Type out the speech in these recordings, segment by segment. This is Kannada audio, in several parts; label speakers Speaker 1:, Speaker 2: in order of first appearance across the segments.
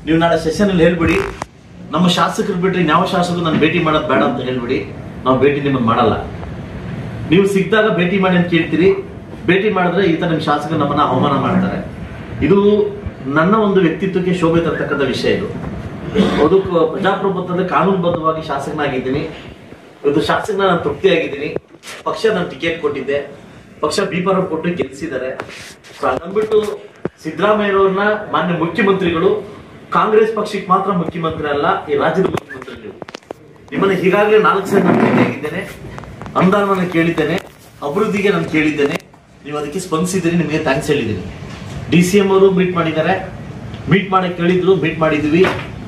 Speaker 1: ನೀವು ನಾಳೆ ಸೆಷನ್ ಅಲ್ಲಿ ಹೇಳ್ಬಿಡಿ ನಮ್ಮ ಶಾಸಕರು ಬಿಟ್ರೆ ಯಾವ ಶಾಸಕರು ನಾನು ಭೇಟಿ ಮಾಡೋದು ಬೇಡ ಅಂತ ಹೇಳ್ಬಿಡಿ ನಾವು ಭೇಟಿ ನಿಮ್ಮನ್ನು ಮಾಡಲ್ಲ ನೀವು ಸಿಕ್ಕಿದಾಗ ಭೇಟಿ ಮಾಡಿ ಅಂತ ಕೇಳ್ತೀರಿ ಭೇಟಿ ಮಾಡಿದ್ರೆ ಈ ತರ ನಿಮ್ಮ ಶಾಸಕರು ನಮ್ಮನ್ನ ಅವಮಾನ ಮಾಡ್ತಾರೆ ಇದು ನನ್ನ ಒಂದು ವ್ಯಕ್ತಿತ್ವಕ್ಕೆ ಶೋಭೆ ತರ್ತಕ್ಕಂಥ ವಿಷಯ ಇದು ಅದು ಕ- ಪ್ರಜಾಪ್ರಭುತ್ವದ ಕಾನೂನುಬದ್ಧವಾಗಿ ಶಾಸಕನಾಗಿದ್ದೀನಿ ಇವತ್ತು ಶಾಸಕನ ನಾನು ತೃಪ್ತಿಯಾಗಿದ್ದೀನಿ ಪಕ್ಷ ನಾನು ಟಿಕೆಟ್ ಕೊಟ್ಟಿದ್ದೆ ಪಕ್ಷ ಬೀಪರ ಕೊಟ್ಟು ಗೆಲ್ಲಿಸಿದ್ದಾರೆ ಸೊ ಅದನ್ಬಿಟ್ಟು ಸಿದ್ದರಾಮಯ್ಯವ್ರನ್ನ ಮಾನ್ಯ ಮುಖ್ಯಮಂತ್ರಿಗಳು ಕಾಂಗ್ರೆಸ್ ಪಕ್ಷಕ್ಕೆ ಮಾತ್ರ ಮುಖ್ಯಮಂತ್ರಿ ಅಲ್ಲ ಈ ರಾಜ್ಯದ ಮುಖ್ಯಮಂತ್ರಿ ನೀವು ನಿಮ್ಮನ್ನ ಈಗಾಗಲೇ ನಾಲ್ಕು ಸಲ ನಾನು ಭೇಟಿಯಾಗಿದ್ದೇನೆ ಅನುದಾನವನ್ನು ಕೇಳಿದ್ದೇನೆ ಅಭಿವೃದ್ಧಿಗೆ ನಾನು ಕೇಳಿದ್ದೇನೆ ನೀವು ಅದಕ್ಕೆ ಸ್ಪಂದಿಸಿದ್ದೀರಿ ನಿಮಗೆ ಥ್ಯಾಂಕ್ಸ್ ಹೇಳಿದ್ದೀನಿ ಡಿ ಸಿ ಎಂ ಅವರು ಮೀಟ್ ಮಾಡಿದ್ದಾರೆ ಮೀಟ್ ಮಾಡಿ ಕೇಳಿದ್ರು ಮೀಟ್ ಮಾಡಿದ್ವಿ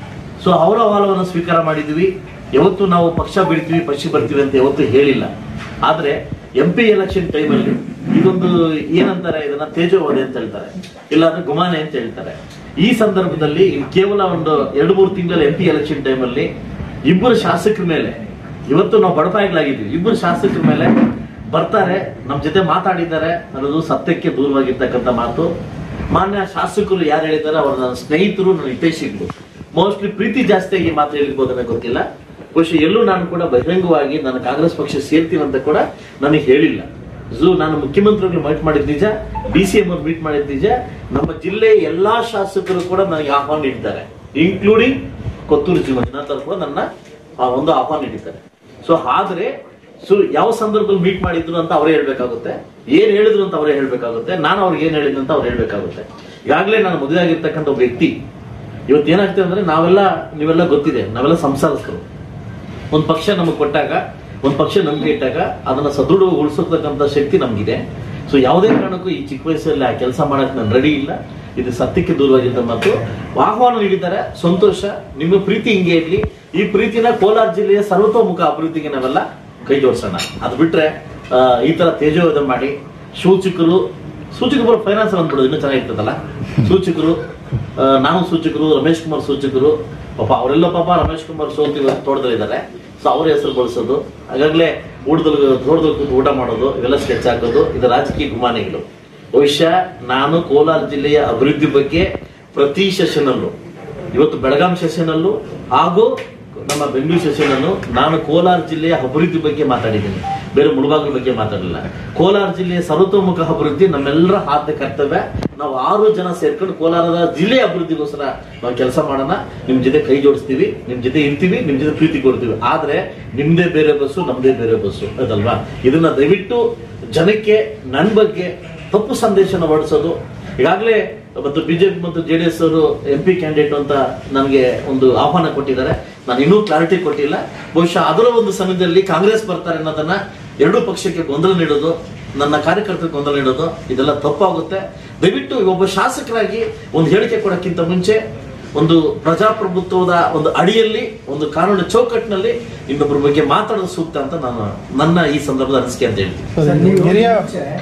Speaker 1: ಸೊ ಅವರ ಅಹವಾಲವನ್ನು ಸ್ವೀಕಾರ ಮಾಡಿದ್ವಿ ಯಾವತ್ತು ನಾವು ಪಕ್ಷ ಬಿಡ್ತೀವಿ ಪಕ್ಷ ಬರ್ತೀವಿ ಅಂತ ಯಾವತ್ತೂ ಹೇಳಿಲ್ಲ ಆದ್ರೆ ಎಂ ಪಿ ಎಲೆಕ್ಷನ್ ಟೈಮಲ್ಲಿ ಇದೊಂದು ಏನಂತಾರೆ ಇದನ್ನ ತೇಜೋವಧೆ ಅಂತ ಹೇಳ್ತಾರೆ ಇಲ್ಲಾಂದ್ರೆ ಗುಮಾನೆ ಅಂತ ಹೇಳ್ತಾರೆ ಈ ಸಂದರ್ಭದಲ್ಲಿ ಇನ್ನು ಕೇವಲ ಒಂದು ಎರಡು ಮೂರು ತಿಂಗಳ ಎಂ ಪಿ ಎಲೆಕ್ಷನ್ ಟೈಮಲ್ಲಿ ಇಬ್ಬರು ಶಾಸಕರ ಮೇಲೆ ಇವತ್ತು ನಾವು ಬಡಪಾಯಿಗಳಾಗಿದ್ದೀವಿ ಇಬ್ಬರು ಶಾಸಕರ ಮೇಲೆ ಬರ್ತಾರೆ ನಮ್ಮ ಜೊತೆ ಮಾತಾಡಿದ್ದಾರೆ ಅನ್ನೋದು ಸತ್ಯಕ್ಕೆ ದೂರವಾಗಿರ್ತಕ್ಕಂಥ ಮಾತು ಮಾನ್ಯ ಶಾಸಕರು ಯಾರು ಹೇಳಿದ್ದಾರೆ ಅವರ ನನ್ನ ಸ್ನೇಹಿತರು ನನ್ನ ಹಿತೈಷಿಗಳು ಮೋಸ್ಟ್ಲಿ ಪ್ರೀತಿ ಜಾಸ್ತಿಯಾಗಿ ಮಾತು ಹೇಳಿರ್ಬೋದು ನನಗೆ ಗೊತ್ತಿಲ್ಲ ಬಹುಶಃ ಎಲ್ಲೂ ನಾನು ಕೂಡ ಬಹಿರಂಗವಾಗಿ ನಾನು ಕಾಂಗ್ರೆಸ್ ಪಕ್ಷ ಸೇರ್ತೀನಿ ಅಂತ ಕೂಡ ನನಗೆ ಹೇಳಿಲ್ಲ ಝೂ ನಾನು ಮುಖ್ಯಮಂತ್ರಿಗಳು ಮೀಟ್ ಮಾಡಿದ ನಿಜ ಡಿ ಸಿ ಎಂ ಅವ್ರು ಮೀಟ್ ಮಾಡಿದ ನಿಜ ನಮ್ಮ ಜಿಲ್ಲೆಯ ಎಲ್ಲಾ ಶಾಸಕರು ಕೂಡ ನನಗೆ ಆಹ್ವಾನ ನೀಡಿದ್ದಾರೆ ಇನ್ಕ್ಲೂಡಿಂಗ್ ಕೊತ್ತೂರು ಜಿ ಮಂಜುನಾಥ್ ಅವರು ಕೂಡ ನನ್ನ ಆ ಒಂದು ಆಹ್ವಾನ ನೀಡಿದ್ದಾರೆ ಸೊ ಆದ್ರೆ ಸೊ ಯಾವ ಸಂದರ್ಭದಲ್ಲಿ ಮೀಟ್ ಮಾಡಿದ್ರು ಅಂತ ಅವರೇ ಹೇಳ್ಬೇಕಾಗುತ್ತೆ ಏನ್ ಹೇಳಿದ್ರು ಅಂತ ಅವರೇ ಹೇಳ್ಬೇಕಾಗುತ್ತೆ ನಾನು ಅವ್ರಿಗೆ ಏನ್ ಹೇಳಿದ್ರು ಅಂತ ಅವ್ರು ಹೇಳ್ಬೇಕಾಗುತ್ತೆ ಈಗಾಗಲೇ ನಾನು ಮದುವೆ ಆಗಿರ್ತಕ್ಕಂಥ ಒಬ್ಬ ವ್ಯಕ್ತಿ ಇವತ್ತು ಏನಾಗ್ತದೆ ಅಂದ್ರೆ ನಾವೆಲ್ಲ ನೀವೆಲ್ಲ ಗೊತ್ತಿದೆ ನಾವೆಲ್ಲ ಸಂಸಾರಸ್ಥರು ಒಂದು ಪಕ್ಷ ನಮಗೆ ಕೊಟ್ಟಾಗ ಒಂದು ಪಕ್ಷ ನಮ್ಗೆ ಇಟ್ಟಾಗ ಅದನ್ನ ಸದೃಢಗೊಳಿಸತಕ್ಕಂಥ ಶಕ್ತಿ ನಮ್ಗಿದೆ ಸೊ ಯಾವುದೇ ಕಾರಣಕ್ಕೂ ಈ ಚಿಕ್ಕ ವಯಸ್ಸಲ್ಲಿ ಆ ಕೆಲಸ ಮಾಡಕ್ ನಾನು ರೆಡಿ ಇಲ್ಲ ಇದು ಸತ್ಯಕ್ಕೆ ದೂರವಾಗಿದ್ದ ಮತ್ತು ಆಹ್ವಾನ ನೀಡಿದ್ದಾರೆ ಸಂತೋಷ ನಿಮ್ಮ ಪ್ರೀತಿ ಹಿಂಗೆ ಇರ್ಲಿ ಈ ಪ್ರೀತಿನ ಕೋಲಾರ ಜಿಲ್ಲೆಯ ಸರ್ವತೋಮುಖ ಅಭಿವೃದ್ಧಿಗೆ ನಾವೆಲ್ಲ ಕೈ ಜೋಡಿಸೋಣ ಅದು ಬಿಟ್ರೆ ಆ, ಈ ತರ ತೇಜೋವಧೆ ಮಾಡಿ ಸೂಚಕರು ಸೂಚಕರು ಫೈನಾನ್ಸ್ ಅಂದ್ಬಿಡೋದು ಇನ್ನೂ ಚೆನ್ನಾಗಿರ್ತದಲ್ಲ ಸೂಚಕರು ಆ, ನಾವು ಸೂಚಕರು ರಮೇಶ್ ಕುಮಾರ್ ಸೂಚಕರು ಪಾಪ ಅವರೆಲ್ಲ ಪಾಪ ರಮೇಶ್ ಕುಮಾರ್ ಸೋತಿ ತೋಟದಲ್ಲಿದ್ದಾರೆ ಸೊ ಅವ್ರ ಹೆಸರು ಬಳಸೋದು ಹಾಗಾಗ್ಲೇ ಊಟದಲ್ಲಿ ತೋಟದಲ್ಲಿ ಕೂತು ಊಟ ಮಾಡೋದು ಇವೆಲ್ಲ ಸ್ಕೆಚ್ ಹಾಕೋದು ಇದು ರಾಜಕೀಯ ಗುಮಾನಿಗಳು ಬಹುಶಃ ನಾನು ಕೋಲಾರ ಜಿಲ್ಲೆಯ ಅಭಿವೃದ್ಧಿ ಬಗ್ಗೆ ಪ್ರತಿ ಸೆಷನ್ ಅಲ್ಲೂ ಇವತ್ತು ಬೆಳಗಾಂ ಸೆಷನ್ ಅಲ್ಲೂ ಹಾಗೂ ನಮ್ಮ ಬೆಂಗಳೂರು ಸೆಷನ್ ಅನ್ನು ನಾನು ಕೋಲಾರ ಜಿಲ್ಲೆಯ ಅಭಿವೃದ್ಧಿ ಬಗ್ಗೆ ಮಾತಾಡಿದ್ದೀನಿ ಬೇರೆ ಮುಳುಬಾಗಿಲ ಬಗ್ಗೆ ಮಾತಾಡಲಿಲ್ಲ ಕೋಲಾರ ಜಿಲ್ಲೆಯ ಸರ್ವತೋಮುಖ ಅಭಿವೃದ್ಧಿ ನಮ್ಮೆಲ್ಲರ ಆದ್ಯ ಕರ್ತವ್ಯ ನಾವು ಆರು ಜನ ಸೇರ್ಕೊಂಡು ಕೋಲಾರದ ಜಿಲ್ಲೆಯ ಅಭಿವೃದ್ಧಿಗೋಸ್ಕರ ನಾವು ಕೆಲಸ ಮಾಡೋಣ ನಿಮ್ ಜೊತೆ ಕೈ ಜೋಡಿಸ್ತೀವಿ ನಿಮ್ ಜೊತೆ ಇರ್ತೀವಿ ನಿಮ್ ಜೊತೆ ಪ್ರೀತಿ ಕೊಡ್ತೀವಿ ಆದ್ರೆ ನಿಮ್ದೇ ಬೇರೆ ಬಸ್ಸು ನಮ್ದೇ ಬೇರೆ ಬಸ್ಸು ಅದಲ್ವಾ ಇದನ್ನ ದಯವಿಟ್ಟು ಜನಕ್ಕೆ ನನ್ ಬಗ್ಗೆ ತಪ್ಪು ಸಂದೇಶನ ಹೊರಡಿಸೋದು ಈಗಾಗಲೇ ಮತ್ತು ಬಿಜೆಪಿ ಮತ್ತು ಜೆ ಡಿ ಎಸ್ ಅವರು ಎಂ ಪಿ ಕ್ಯಾಂಡಿಡೇಟ್ ಅಂತ ನನಗೆ ಒಂದು ಆಹ್ವಾನ ಕೊಟ್ಟಿದ್ದಾರೆ ನಾನು ಇನ್ನೂ ಕ್ಲಾರಿಟಿ ಕೊಟ್ಟಿಲ್ಲ ಬಹುಶಃ ಅದರ ಒಂದು ಸಮಯದಲ್ಲಿ ಕಾಂಗ್ರೆಸ್ ಬರ್ತಾರೆ ಅನ್ನೋದನ್ನ ಎರಡೂ ಪಕ್ಷಕ್ಕೆ ಗೊಂದಲ ನೀಡೋದು ನನ್ನ ಕಾರ್ಯಕರ್ತರಿಗೆ ಗೊಂದಲ ನೀಡೋದು ಇದೆಲ್ಲ ತಪ್ಪಾಗುತ್ತೆ ದಯವಿಟ್ಟು ಒಬ್ಬ ಶಾಸಕರಾಗಿ ಒಂದು ಹೇಳಿಕೆ ಕೊಡೋಕ್ಕಿಂತ ಮುಂಚೆ ಒಂದು ಪ್ರಜಾಪ್ರಭುತ್ವದ ಒಂದು ಅಡಿಯಲ್ಲಿ ಒಂದು ಕಾನೂನು ಚೌಕಟ್ಟಿನಲ್ಲಿ ಇನ್ನೊಬ್ಬರ ಬಗ್ಗೆ ಮಾತಾಡೋದು ಸೂಕ್ತ ಅಂತ ನಾನು ನನ್ನ ಈ ಸಂದರ್ಭದ ಅನಿಸಿಕೆ ಅಂತ ಹೇಳ್ತೀನಿ
Speaker 2: ಸರ್, ನೀವು
Speaker 3: ಹಿರಿಯ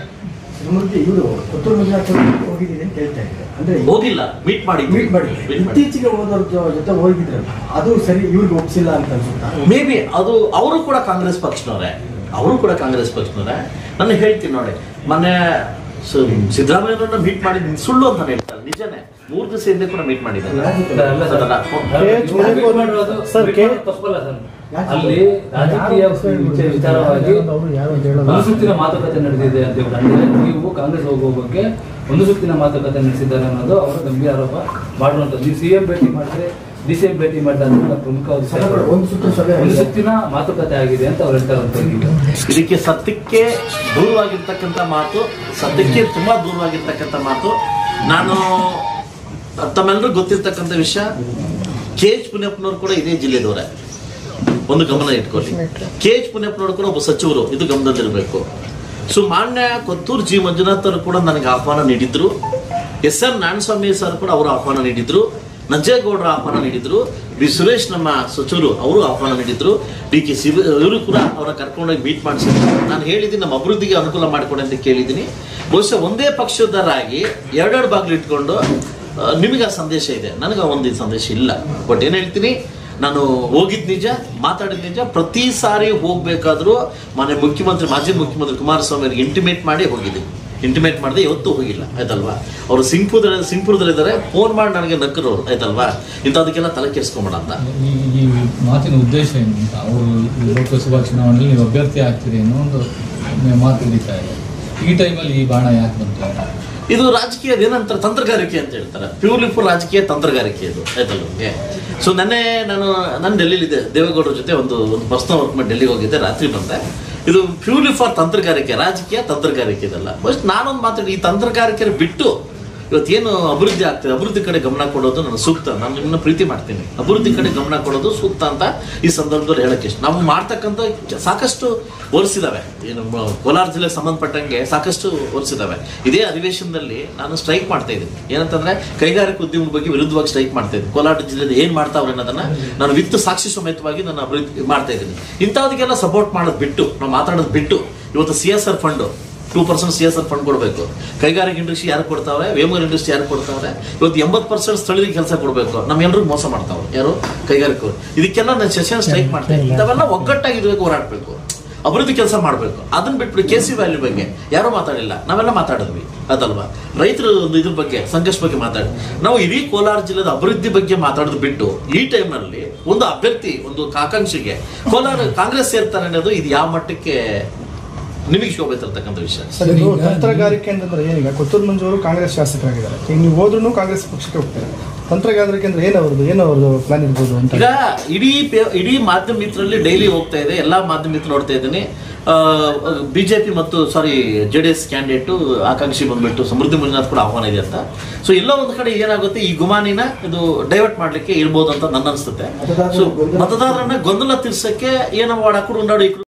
Speaker 2: ಮುಂಚೆ ಇವರು ಕೊತ್ತೂರು ಮಂಜುನಾಥ್ ಅವರು ಹೋಗಿದ್ದೀನಿ ಅಂತ ಹೇಳ್ತಾ ಇದ್ದಾರೆ ಅಂದ್ರೆ
Speaker 1: ಹೋಗಿಲ್ಲ ಮೀಟ್ ಮಾಡಿ
Speaker 2: ಮೀಟ್ ಮಾಡಿ ಇತ್ತೀಚೆಗೆ ಹೋದವ್ರ ಜೊ- ಜೊತೆ ಹೋಗಿದ್ರಲ್ಲ ಅದು ಸರಿ ಇವ್ರಿಗೆ ಒಪ್ಸಿಲ್ಲ ಅಂತ ಅನ್ಸುತ್ತಾ
Speaker 1: ಮೇ ಬಿ ಅದು ಅವರು ಕೂಡ ಕಾಂಗ್ರೆಸ್ ಪಕ್ಷನವರೇ ಅವರು ಕೂಡ ಕಾಂಗ್ರೆಸ್ ಪಕ್ಷನವರೇ ನಾನು ಹೇಳ್ತೀನಿ ನೋಡಿ ಮೊನ್ನೆ ಸ- ಸಿದ್ದರಾಮಯ್ಯವ್ರನ್ನ ಮೀಟ್ ಮಾಡಿದ್ದೀನಿ ಸುಳ್ಳು ಅಂತ ಹೇಳ್ತಾರೆ ನಿಜನೇ ಮೂರು ದಿವಸ ಹಿಂದೆ ಕೂಡ ಮೀಟ್ ಮಾಡಿದ್ದಾರೆ
Speaker 4: ಅಲ್ಲ ಸರ್.
Speaker 3: ಕೆ ಎಚ್ ಮುನಿಯಪ್ಪ ಅವರು- ಸರ್, ಕೆ-
Speaker 4: ತಪ್ಪಲ್ಲ ಸರ್ ಅಲ್ಲಿ ರಾಜಕೀಯ ವಿಚ- ವಿಚಾರವಾಗಿ
Speaker 3: ಅವರು ಯಾರು ಅಂತ ಹೇಳೋದು
Speaker 4: ಒಂದು ಸುತ್ತಿನ ಮಾತುಕತೆ ನಡೆದಿದೆ ಅಂತ ಹೇಳಿ ಅಂದ್ರೆ ನೀವು ಕಾಂಗ್ರೆಸ್ ಹೋಗುವ ಬಗ್ಗೆ ಒಂದು ಸುತ್ತಿನ ಮಾತುಕತೆ ನಡೆಸಿದ್ದಾರೆ ಅನ್ನೋದು ಅವರು ಗಂಭೀರ ಆರೋಪ ಮಾಡುವಂಥದ್ದು ನೀವು ಸಿಎಂ ಭೇಟಿ ಮಾಡಿದ್ರೆ ಡಿ ಸಿ ಎಂ ಭೇಟಿ ಮಾಡಿದ್ರೆ ಪ್ರಮುಖವಾದ ವಿಷಯ.
Speaker 2: ಒಂದು ಸುತ್ತು ಸಭೆ
Speaker 4: ಒಂದು
Speaker 2: ಆಗಿದೆ.
Speaker 4: ಸುತ್ತಿನ ಮಾತುಕತೆ ಆಗಿದೆ ಅಂತ ಅವ್ರು ಹೇಳ್ತಾ ಇರುವಂಥದ್ದು
Speaker 1: ಇದಕ್ಕೆ ಸತ್ಯಕ್ಕೆ ದೂರವಾಗಿರ್ತಕ್ಕಂಥ ಮಾತು ಸತ್ಯಕ್ಕೆ ತುಂಬಾ ದೂರವಾಗಿರ್ತಕ್ಕಂಥ ಮಾತು ನಾನು ತಮ್ಮೆಲ್ಲರೂ ಗೊತ್ತಿರ್ತಕ್ಕಂಥ ವಿಷಯ ಕೆ ಎಚ್ ಪುಣ್ಯಪ್ಪನವ್ರು ಕೂಡ ಇದೇ ಜಿಲ್ಲೆದವರೇ ಒಂದು ಗಮನ ಇಟ್ಕೊಳ್ಳಿ ಕೆ ಎಚ್ ಪುಣ್ಯಪ್ಪನವರು ಕೂಡ ಒಬ್ಬ ಸಚಿವರು ಇದು ಗಮನದಲ್ಲಿರಬೇಕು ಸೊ ಮಾನ್ಯ ಕೊತ್ತೂರು ಜಿ ಮಂಜುನಾಥ್ ಅವರು ಕೂಡ ನನಗೆ ಆಹ್ವಾನ ನೀಡಿದ್ರು ಎಸ್ ಎನ್ ನಾರಾಯಣಸ್ವಾಮಿ ಸರ್ ಕೂಡ ಅವರು ಆಹ್ವಾನ ನೀಡಿದ್ರು ನಂಜೇಗೌಡರ ಆಹ್ವಾನ ನೀಡಿದ್ರು ಬಿ ಸುರೇಶ್ ನಮ್ಮ ಸಚಿವರು ಅವರು ಆಹ್ವಾನ ನೀಡಿದ್ರು ಡಿ ಕೆ ಶಿವ ಇವರು ಕೂಡ ಅವರ ಕರ್ಕೊಂಡೋಗಿ ಮೀಟ್ ಮಾಡಿಸಿದ್ರು ನಾನು ಹೇಳಿದ್ದೀನಿ ನಮ್ಮ ಅಭಿವೃದ್ಧಿಗೆ ಅನುಕೂಲ ಮಾಡಿಕೊಡಿ ಅಂತ ಕೇಳಿದ್ದೀನಿ ಬಹುಶಃ ಒಂದೇ ಪಕ್ಷದರಾಗಿ ಎರಡೆರಡು ಬಾಗಿಲು ಇಟ್ಕೊಂಡು ಆ, ನಿಮಗೆ ಆ ಸಂದೇಶ ಇದೆ ನನಗೆ ಆ ಒಂದು ಸಂದೇಶ ಇಲ್ಲ ಬಟ್ ಏನ್ ಹೇಳ್ತೀನಿ ನಾನು ಹೋಗಿದ್ ನಿಜ ಮಾತಾಡಿದ ನಿಜ ಪ್ರತಿ ಸಾರಿ ಹೋಗ್ಬೇಕಾದ್ರೂ ಮನೆ ಮುಖ್ಯಮಂತ್ರಿ ಮಾಜಿ ಮುಖ್ಯಮಂತ್ರಿ ಕುಮಾರಸ್ವಾಮಿ ಅವರಿಗೆ ಇಂಟಿಮೇಟ್ ಮಾಡಿ ಹೋಗಿದ್ದೀನಿ ಇಂಟಿಮೇಟ್ ಮಾಡದೆ ಯಾವತ್ತೂ ಹೋಗಿಲ್ಲ ಆಯ್ತಲ್ವಾ ಅವರು ಸಿಂಗ್ಪುರದಲ್ಲಿ ಸಿಂಗ್ಪುರದಲ್ಲಿದ್ದಾರೆ ಫೋನ್ ಮಾಡಿ ನನಗೆ ನಕ್ಕರು ಅವ್ರು ಆಯ್ತಲ್ವಾ ಇಂಥದಕ್ಕೆಲ್ಲ ತಲೆ ಕೆಡಿಸ್ಕೊಂಬೇಡ ಅಂತ
Speaker 5: ಈ ಈ ಮಾತಿನ ಉದ್ದೇಶ ಏನು ಅಂತ ಅವರು ಈ ಲೋಕಸಭಾ ಚುನಾವಣೆಯಲ್ಲಿ ನೀವು ಅಭ್ಯರ್ಥಿ ಆಗ್ತೀರಿ ಅನ್ನೋ ಒಂದು ಮಾತು ನಡೀತಾ ಇದೆ ಈ ಟೈಮಲ್ಲಿ ಈ ಬಾಣ ಯಾಕೆ ಬಂತು ಅಂತ
Speaker 1: ಇದು ರಾಜಕೀಯದ ಏನಂತಾರೆ ತಂತ್ರಗಾರಿಕೆ ಅಂತ ಹೇಳ್ತಾರೆ ಪ್ಯೂರ್ಲಿ ಫುಲ್ ರಾಜಕೀಯ ತಂತ್ರಗಾರಿಕೆ ಇದು ಆಯ್ತಲ್ಲ ನಿಮಗೆ ಸೊ ನೆನ್ನೆ ನಾನು ನಾನು ಡೆಲ್ಲಿಲಿದ್ದೆ ದೇವೇಗೌಡರ ಜೊತೆ ಒಂದು ಒಂದು ಪರ್ಸನಲ್ ವರ್ಕ್ ಮಾಡಿ ಡೆಲ್ಲಿಗೆ ಹೋಗಿದ್ದೆ ರಾತ್ರಿ ಬಂದೆ ಇದು ಪ್ಯೂರ್ಲಿ ಫಾರ್ ತಂತ್ರಗಾರಿಕೆ ರಾಜಕೀಯ ತಂತ್ರಗಾರಿಕೆ ಇದಲ್ಲ ಫಸ್ಟ್ ನಾನೊಂದು ಮಾತಾಡಿ ಈ ತಂತ್ರಗಾರಿಕೆ ಬಿಟ್ಟು ಇವತ್ತೇನು ಅಭಿವೃದ್ಧಿ ಆಗ್ತದೆ ಅಭಿವೃದ್ಧಿ ಕಡೆ ಗಮನ ಕೊಡೋದು ನನ್ನ ಸೂಕ್ತ ನಾನು ನಿಮ್ಮನ್ನ ಪ್ರೀತಿ ಮಾಡ್ತೀನಿ ಅಭಿವೃದ್ಧಿ ಕಡೆ ಗಮನ ಕೊಡೋದು ಸೂಕ್ತ ಅಂತ ಈ ಸಂದರ್ಭದಲ್ಲಿ ಹೇಳಕ್ಕೆ ಇಷ್ಟ ನಾವು ಮಾಡ್ತಕ್ಕಂಥ ಕೆ- ಸಾಕಷ್ಟು ಒರೆಸಿದಾವೆ ಏನು ಮ- ಕೋಲಾರ ಜಿಲ್ಲೆಗೆ ಸಂಬಂಧಪಟ್ಟಂಗೆ ಸಾಕಷ್ಟು ಒರೆಸಿದಾವೆ ಇದೇ ಅಧಿವೇಶನದಲ್ಲಿ ನಾನು ಸ್ಟ್ರೈಕ್ ಮಾಡ್ತಾ ಇದ್ದೀನಿ ಏನಂತಂದ್ರೆ ಕೈಗಾರಿಕಾ ಉದ್ಯಮದ ಬಗ್ಗೆ ವಿರುದ್ಧವಾಗಿ ಸ್ಟ್ರೈಕ್ ಮಾಡ್ತಾ ಇದ್ದೀನಿ ಕೋಲಾರ ಜಿಲ್ಲೆದ ಏನ್ ಮಾಡ್ತಾವ್ರೆ ಅನ್ನೋದನ್ನ ನಾನು ವಿತ್ ಸಾಕ್ಷಿ ಸಮೇತವಾಗಿ ನಾನು ಅಭಿವೃದ್ಧಿ ಮಾಡ್ತಾ ಇದ್ದೀನಿ ಇಂಥದಕ್ಕೆಲ್ಲ ಸಪೋರ್ಟ್ ಮಾಡೋದು ಬಿಟ್ಟು ನಾವು ಮಾತಾಡೋದು ಬಿಟ್ಟು ಇವತ್ತು C S R fund two percent C S R fund ಕೊಡಬೇಕು ಕೈಗಾರಿಕಾ ಇಂಡಸ್ಟ್ರಿ ಯಾರು ಕೊಡ್ತಾವ್ರೆ ವೇಮೂರ್ ಇಂಡಸ್ಟ್ರಿ ಯಾರು ಕೊಡ್ತಾವ್ರೆ ಇವತ್ತು ಎಂಬತ್ತು ಪರ್ಸೆಂಟ್ ಸ್ಥಳೀಯ ಕೆಲಸ ಕೊಡಬೇಕು ನಮ್ಮೆಲ್ಲರಿಗೂ ಮೋಸ ಮಾಡ್ತಾವ್ರೆ ಯಾರು ಕೈಗಾರಿಕರು ಇದಕ್ಕೆಲ್ಲ ನಾನು ಸೆಷನ್ ಸ್ಟ್ರೈಕ್ ಮಾಡ್ತೇನೆ ಇಂಥವೆಲ್ಲ ಒಗ್ಗಟ್ಟಾಗಿರ್ಬೇಕು ಹೋರಾಡಬೇಕು ಅಭಿವೃದ್ಧಿ ಕೆಲಸ ಮಾಡಬೇಕು ಅದನ್ನ ಬಿಟ್ಬಿಟ್ಟು ಕೆ ಸಿ ವ್ಯಾಲ್ಯೂ ಬಗ್ಗೆ ಯಾರೂ ಮಾತಾಡಿಲ್ಲ ನಾವೆಲ್ಲ ಮಾತಾಡಿದ್ವಿ ಅದಲ್ವಾ ರೈತರು ಒಂದು ಇದ್ರ ಬಗ್ಗೆ ಸಂಘರ್ಷ ಬಗ್ಗೆ ಮಾತಾಡಿ ನಾವು ಇಡೀ ಕೋಲಾರ ಜಿಲ್ಲೆದ ಅಭಿವೃದ್ಧಿ ಬಗ್ಗೆ ಮಾತಾಡೋದು ಬಿಟ್ಟು ಈ ಟೈಮ್ನಲ್ಲಿ ಒಂದು ಅಭ್ಯರ್ಥಿ ಒಂದು ಆಕಾಂಕ್ಷಿಗೆ ಕೋಲಾರ ಕಾಂಗ್ರೆಸ್ ಸೇರ್ತಾರೆ ಅನ್ನೋದು ಇದು ಯಾವ ಮಟ್ಟಕ್ಕೆ ನಿಮಗೆ ಶೋಭೆ ತರ್ತಕ್ಕಂಥ ವಿಷಯ
Speaker 3: ಸರ್ ಇದು ತಂತ್ರಗಾರಿಕೆ ಅಂತಂದ್ರೆ ಏನೀಗ ಕೊತ್ತೂರು ಮಂಜು ಅವರು ಕಾಂಗ್ರೆಸ್ ಶಾಸಕರಾಗಿದ್ದಾರೆ ಈಗ ನೀವು ಹೋದ್ರೂ ಕಾಂಗ್ರೆಸ್ ಪಕ್ಷಕ್ಕೆ ಹೋಗ್ತಾರೆ ತಂತ್ರಗಾರಿಕೆ ಅಂದ್ರೆ ಏನು ಅವ್ರದ್ದು ಏನು ಅವ್ರದ್ದು ಪ್ಲಾನ್ ಇರ್ಬೋದು ಅಂತ
Speaker 1: ಈಗ ಇಡೀ ಪೇ- ಇಡೀ ಮಾಧ್ಯಮ ಮಿತ್ರರಲ್ಲಿ ಡೈಲಿ ಹೋಗ್ತಾ ಇದೆ ಎಲ್ಲಾ ಮಾಧ್ಯಮ ಮಿತ್ರ ನೋಡ್ತಾ ಇದ್ದೀನಿ ಬಿಜೆಪಿ ಮತ್ತು sorry J D S candidate ಆಕಾಂಕ್ಷಿ ಬಂದ್ಬಿಟ್ಟು ಸಮೃದ್ಧಿ ಮಂಜುನಾಥ್ ಕೂಡ ಆಹ್ವಾನ ಇದೆ ಅಂತ ಸೊ ಎಲ್ಲ ಒಂದು ಕಡೆ ಏನಾಗುತ್ತೆ ಈ ಗುಮಾನಿನ ಇದು ಡೈವರ್ಟ್ ಮಾಡ್ಲಿಕ್ಕೆ ಇರ್ಬೋದು ಅಂತ ನನ್ನ ಅನ್ಸುತ್ತೆ ಸೊ ಮತದಾರರನ್ನ ಗೊಂದಲ ತೀರ್ಸಕ್ಕೆ ಏನೋ ವಾಡ ಕುಡು